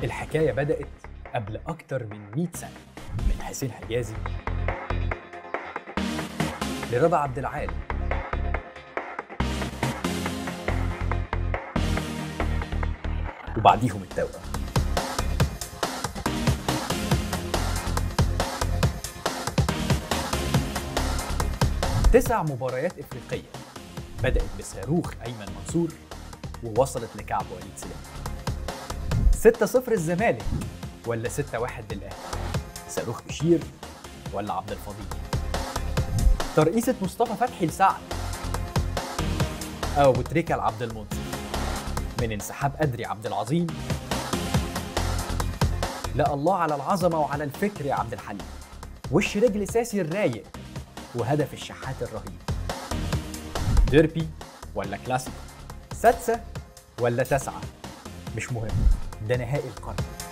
الحكاية بدأت قبل أكتر من 100 سنة من حسين حجازي لرضا عبد العال وبعديهم التوأم تسع مباريات إفريقية بدأت بصاروخ أيمن منصور ووصلت لكعب وليد سلام 6-0 الزمالك ولا 6-1 للأهلي صاروخ بشير ولا عبد الفضيل ترقيصة مصطفى فتحي لسعد أو بوتريكا لعبد المنصف من انسحاب أدري عبد العظيم لا الله على العظمة وعلى الفكر يا عبد الحليم وش رجل ساسي الرايق وهدف الشحات الرهيب ديربي ولا كلاسيكو سادسة ولا تسعة مش مهم ده نهائي القرن